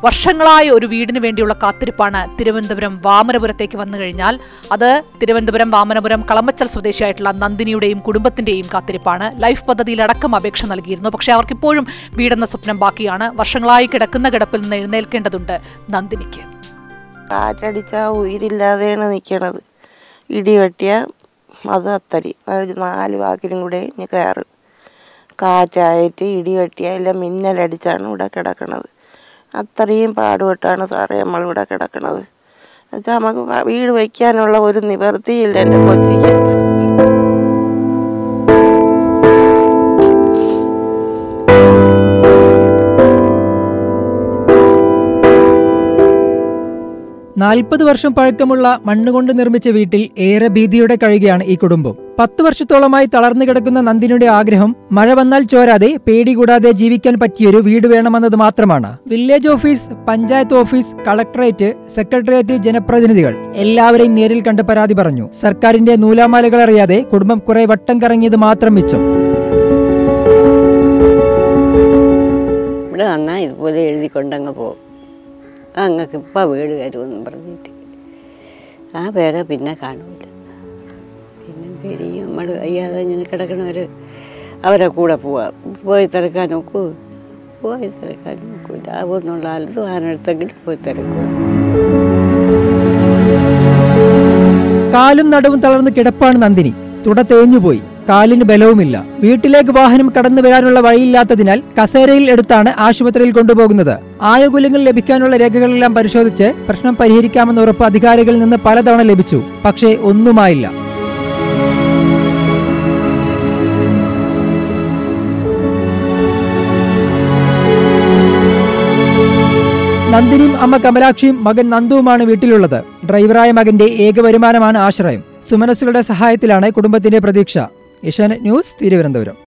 വർഷങ്ങളായ ഒരു വീടിന് വേണ്ടിയുള്ള കാത്തിരിപ്പാണ് തിരുവനന്തപുരം വാമനപുരത്തേക്ക് വന്നു കഴിഞ്ഞാൽ അത് തിരുവനന്തപുരം വാമനപുരം കളമച്ചൽ സ്വദേശിയായിട്ടുള്ള നന്ദിനിയുടെയും കുടുംബത്തിന്റെയും കാത്തിരിപ്പാണ് ലൈഫ് പദ്ധതിയിലടക്കം അപേക്ഷ നൽകിയിരുന്നു പക്ഷേ അവർക്കിപ്പോഴും വീടെന്ന സ്വപ്നം ബാക്കിയാണ് വർഷങ്ങളായി കിടക്കുന്ന കിടപ്പിൽ നിന്ന് എഴുന്നേൽക്കേണ്ടതുണ്ട് നന്ദിനിക്ക് കാറ്റടിച്ചാൽ ഉയിരില്ലാതെയാണ് നിൽക്കണത് ഇടി വെട്ടിയാൽ അത് അത്തടി അത് നാല് വാക്കിലും കൂടെ ഇനി കയറ് കാറ്റായിട്ട് ഇടി വെട്ടിയാൽ ഇല്ല മിന്നലടിച്ചാണ് ഇവിടെ കിടക്കണത് അത്രയും പാടുപെട്ടാണ് സാറേ നമ്മളിവിടെ കിടക്കണത് എന്നുവെച്ചാൽ നമുക്ക് വ- വീട് വയ്ക്കാനുള്ള ഒരു നിവൃത്തിയില്ല എൻ്റെ കൊച്ചിക്ക് നാൽപ്പത് വർഷം പഴക്കമുള്ള മണ്ണുകൊണ്ട് നിർമ്മിച്ച വീട്ടിൽ ഏറെ ഭീതിയോടെ കഴിയുകയാണ് ഈ കുടുംബം പത്ത് വർഷത്തോളമായി തളർന്നു കിടക്കുന്ന നന്ദിനിയുടെ ആഗ്രഹം മഴ വന്നാൽ ചോരാതെ പേടി കൂടാതെ ജീവിക്കാൻ പറ്റിയൊരു വീട് വേണമെന്നത് മാത്രമാണ് village office panchayat office collectorate secretariat ജനപ്രതിനിധികൾ എല്ലാവരെയും നേരിൽ കണ്ട് പരാതി പറഞ്ഞു സർക്കാരിന്റെ നൂലാമാലകൾ അറിയാതെ കുടുംബം കുറെ വട്ടം കറങ്ങിയത് മാത്രം മിച്ചം ഇവിടെ വന്നാൽ ഇതുപോലെ എഴുതി കൊണ്ടങ്ങ് പോകും അങ്ങക്ക് ഇപ്പം വീട് തരുമെന്നും പറഞ്ഞിട്ട് ആ പേരെ പിന്നെ കാണൂല പിന്നെ തിരിയും നമ്മൾ വയ്യാതെ ഇങ്ങനെ കിടക്കണവർ അവരെ കൂടെ പോവാം പോയി തിരക്കാൻ നോക്കൂ പോയി തിരക്കാൻ നോക്കൂല ആവുന്നുള്ള ആലത്ത് വാനെടുത്തെങ്കിലും പോയി തിരക്കും കാലും നടുവും തളർന്ന് കിടപ്പാണ് നന്ദിനി തുട തേഞ്ഞുപോയി കാലിന് ബലവുമില്ല വീട്ടിലേക്ക് വാഹനം കടന്നു വരാനുള്ള വഴിയില്ലാത്തതിനാൽ കസേരയിൽ എടുത്താണ് ആശുപത്രിയിൽ കൊണ്ടുപോകുന്നത് ആനുകൂല്യങ്ങൾ ലഭിക്കാനുള്ള രേഖകളെല്ലാം പരിശോധിച്ച് പ്രശ്നം പരിഹരിക്കാമെന്ന ഉറപ്പ് അധികാരികളിൽ നിന്ന് പലതവണ ലഭിച്ചു പക്ഷേ ഒന്നുമായില്ല നന്ദിനിയും അമ്മ കമലാക്ഷിയും മകൻ നന്ദുവുമാണ് വീട്ടിലുള്ളത് ഡ്രൈവറായ മകന്റെ ഏക വരുമാനമാണ് ആശ്രയം സുമനസ്സുകളുടെ സഹായത്തിലാണ് കുടുംബത്തിന്റെ പ്രതീക്ഷ ഏഷ്യാനെറ്റ് ന്യൂസ് തിരുവനന്തപുരം